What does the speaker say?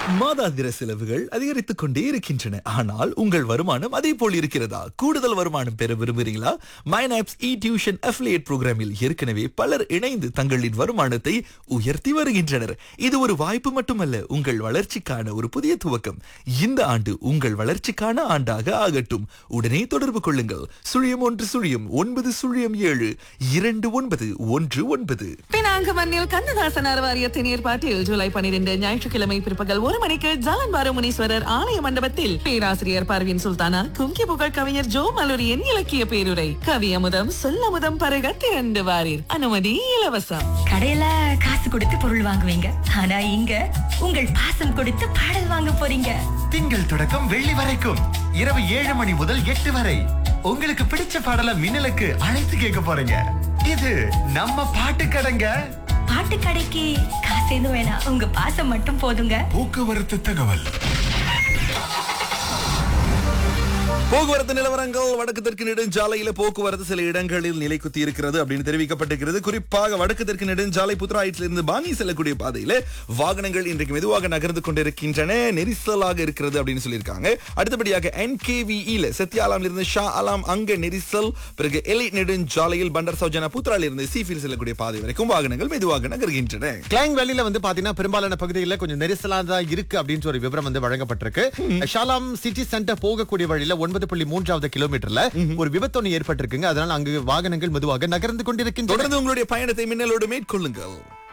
மாதாந்திர செலவுகள் அதிகரித்துக் கொண்டே இருக்கின்றன ஆனால் உங்கள் வருமானம் அதே போல் இருக்கிறதா கூடுதல் வருமானம் பெற விரும்புகிறீங்களா மைனாப்ஸ் இ டியூஷன் அஃபிலியேட் புரோகிராமில் ஏற்கனவே பலர் இணைந்து தங்களின் வருமானத்தை உயர்த்தி வருகின்றனர் இது ஒரு வாய்ப்பு மட்டுமல்ல உங்கள் வளர்ச்சிக்கான ஒரு புதிய துவக்கம் இந்த ஆண்டு உங்கள் வளர்ச்சிக்கான ஆண்டாக ஆகட்டும் உடனே தொடர்பு கொள்ளுங்கள் சுழியம் ஒன்று சுழியம் ஒன்பது சுழியம் ஏழு இரண்டு ஒன்பது ஒன்று ஒன்பது பினாங்கு மண்ணில் கண்ணதாசன் அறவாரியத்தின் ஏற்பாட்டில் ஜூலை பனிரெண்டு ஞாயிற்றுக்கிழமை பிற்பகல் ஒரு மணிக்கு ஜாலன் பாரு முனீஸ்வரர் ஆலய மண்டபத்தில் பேராசிரியர் பர்வீன் சுல்தானா குங்கி புகழ் கவிஞர் ஜோ மலூரியின் இலக்கிய பேருரை கவியமுதம் சொல்லமுதம் பருக திரண்டு வாரீர் அனுமதி இலவசம் கடையில காசு கொடுத்து பொருள் வாங்குவீங்க ஆனா இங்க உங்கள் பாசம் கொடுத்து பாடல் வாங்க போறீங்க திங்கள் தொடக்கம் வெள்ளி வரைக்கும் இரவு ஏழு மணி முதல் எட்டு வரை உங்களுக்கு பிடிச்ச பாடல மின்னலுக்கு அழைத்து கேட்க போறீங்க இது நம்ம பாட்டு கடைங்க பாட்டு கடைக்கு காசு எதுவும் வேணாம் உங்க பாசம் மட்டும் போதுங்க போக்குவரத்து தகவல் போக்குவரத்து நிலவரங்கள் வடக்கு தெற்கு நெடுஞ்சாலையில போக்குவரத்து சில இடங்களில் நிலை குத்தி இருக்கிறது அப்படின்னு தெரிவிக்கப்பட்டிருக்கிறது குறிப்பாக வடக்கு தெற்கு நெடுஞ்சாலை புத்ராயிட்டிலிருந்து பாணி செல்லக்கூடிய பாதையில வாகனங்கள் இன்றைக்கு மெதுவாக நகர்ந்து கொண்டிருக்கின்றன நெரிசலாக இருக்கிறது அப்படின்னு சொல்லியிருக்காங்க அடுத்தபடியாக என்கேவிஇல சத்யாலாம்ல இருந்து ஷா அலாம் அங்க நெரிசல் பிறகு எலை நெடுஞ்சாலையில் பண்டர் சௌஜனா புத்ரால இருந்து சீஃபில் செல்லக்கூடிய பாதை வரைக்கும் வாகனங்கள் மெதுவாக நகர்கின்றன கிளாங் வேலியில வந்து பாத்தீங்கன்னா பெரும்பாலான பகுதிகளில் கொஞ்சம் நெரிசலா தான் இருக்கு அப்படின்னு ஒரு விவரம் வந்து வழங்கப்பட்டிருக்கு ஷாலாம் சிட்டி சென்டர் போகக்கூடிய வழியில ஒன்பது புள்ளி மூன்றாவது கிலோமீட்டர்ல ஒரு விபத்து ஒன்று ஏற்பட்டிருக்குங்க அதனால அங்கு வாகனங்கள் மெதுவாக நகர்ந்து கொண்டிருக்கின்றன தொடர்ந்து உங்களுடைய பயணத்தை மின்னலோடு மேற்கொள்ளுங்கள்